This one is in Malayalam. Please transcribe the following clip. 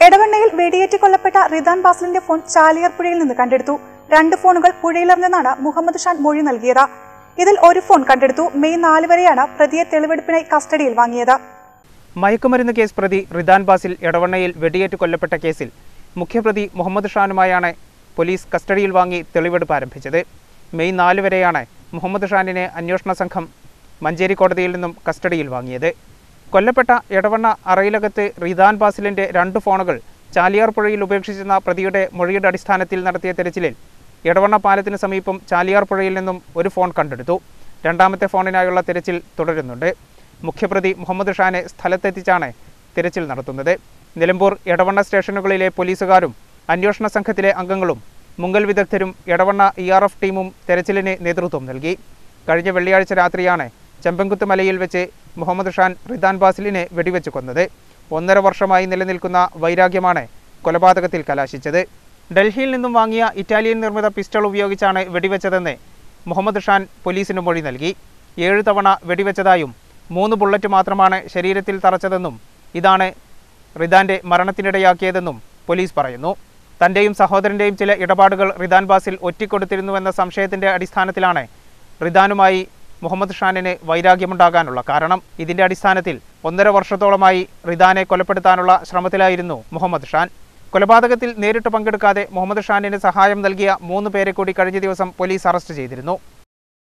എടവണ്ണയിൽ വെടിയേറ്റ് കൊല്ലപ്പെട്ട റിദാൻ ബാസിലിന്റെ ഫോൺ ചാലിയാർ പുഴയിൽ നിന്ന് കണ്ടെടുത്തു രണ്ട് ഫോണുകൾ പുഴയിലെറിഞ്ഞെന്നാണ് മുഹമ്മദ് ഷാൻ മൊഴി നൽകിയത് ഇതിൽ ഒരു ഫോൺ കണ്ടെടുത്തു മെയ് നാല് വരെയാണ് പ്രതിയെ തെളിവെടുപ്പിനായി കസ്റ്റഡിയിൽ വാങ്ങിയത് മയക്കുമരുന്ന് കേസ് പ്രതി റിദാൻ ബാസിൽ എടവണ്ണയിൽ വെടിയേറ്റ് കൊല്ലപ്പെട്ട കേസിൽ മുഖ്യപ്രതി മുഹമ്മദ് ഷാനുമായാണ് പോലീസ് കസ്റ്റഡിയിൽ വാങ്ങി തെളിവെടുപ്പ് ആരംഭിച്ചത് മെയ് നാല് വരെയാണ് മുഹമ്മദ് ഷാനിനെ അന്വേഷണ സംഘം മഞ്ചേരി കോടതിയിൽ നിന്നും കസ്റ്റഡിയിൽ വാങ്ങിയത് കൊല്ലപ്പെട്ട എടവണ്ണ അറയിലകത്ത് റിദാൻ ബാസിലിന്റെ രണ്ട് ഫോണുകൾ ചാലിയാർ പുഴയിൽ ഉപേക്ഷിച്ചെന്ന പ്രതിയുടെ മൊഴിയുടെ അടിസ്ഥാനത്തിൽ നടത്തിയ തെരച്ചിലിൽ എടവണ്ണ പാലത്തിന് സമീപം ചാലിയാർ പുഴയിൽ നിന്നും ഒരു ഫോൺ കണ്ടെടുത്തു രണ്ടാമത്തെ ഫോണിനായുള്ള തിരച്ചിൽ തുടരുന്നുണ്ട് മുഖ്യപ്രതി മുഹമ്മദ് ഷാനെ സ്ഥലത്തെത്തിച്ചാണ് തിരച്ചിൽ നടത്തുന്നത് നിലമ്പൂർ എടവണ്ണ സ്റ്റേഷനുകളിലെ പോലീസുകാരും അന്വേഷണ സംഘത്തിലെ അംഗങ്ങളും മുങ്ങൽ വിദഗ്ധരും എടവണ്ണ ഇ ആർ എഫ് ടീമും തെരച്ചിലിന് നേതൃത്വം നൽകി കഴിഞ്ഞ വെള്ളിയാഴ്ച രാത്രിയാണ് ചെമ്പൻകുത്ത് മലയിൽ വെച്ച് മുഹമ്മദ് ഷാൻ റിദാൻ ബാസിലിനെ വെടിവെച്ച് കൊന്നത് ഒന്നര വർഷമായി നിലനിൽക്കുന്ന വൈരാഗ്യമാണ് കൊലപാതകത്തിൽ കലാശിച്ചത് ഡൽഹിയിൽ നിന്നും വാങ്ങിയ ഇറ്റാലിയൻ നിർമ്മിത പിസ്റ്റൾ ഉപയോഗിച്ചാണ് വെടിവെച്ചതെന്ന് മുഹമ്മദ് ഷാൻ പോലീസിന് മൊഴി നൽകി ഏഴ് തവണ വെടിവെച്ചതായും മൂന്ന് ബുള്ളറ്റ് മാത്രമാണ് ശരീരത്തിൽ തറച്ചതെന്നും ഇതാണ് റിദാന്റെ മരണത്തിനിടയാക്കിയതെന്നും പോലീസ് പറയുന്നു തന്റെയും സഹോദരന്റെയും ചില ഇടപാടുകൾ റിദാൻ ബാസിൽ ഒറ്റിക്കൊടുത്തിരുന്നുവെന്ന സംശയത്തിന്റെ അടിസ്ഥാനത്തിലാണ് റിദാനുമായി മുഹമ്മദ് ഷാനിന് വൈരാഗ്യമുണ്ടാകാനുള്ള കാരണം ഇതിന്റെ അടിസ്ഥാനത്തിൽ ഒന്നര വർഷത്തോളമായി റിദാനെ കൊലപ്പെടുത്താനുള്ള ശ്രമത്തിലായിരുന്നു മുഹമ്മദ് ഷാൻ കൊലപാതകത്തിൽ നേരിട്ട് പങ്കെടുക്കാതെ മുഹമ്മദ് ഷാനിന് സഹായം നൽകിയ മൂന്ന് പേരെ കൂടി കഴിഞ്ഞ ദിവസം പോലീസ് അറസ്റ്റ് ചെയ്തിരുന്നു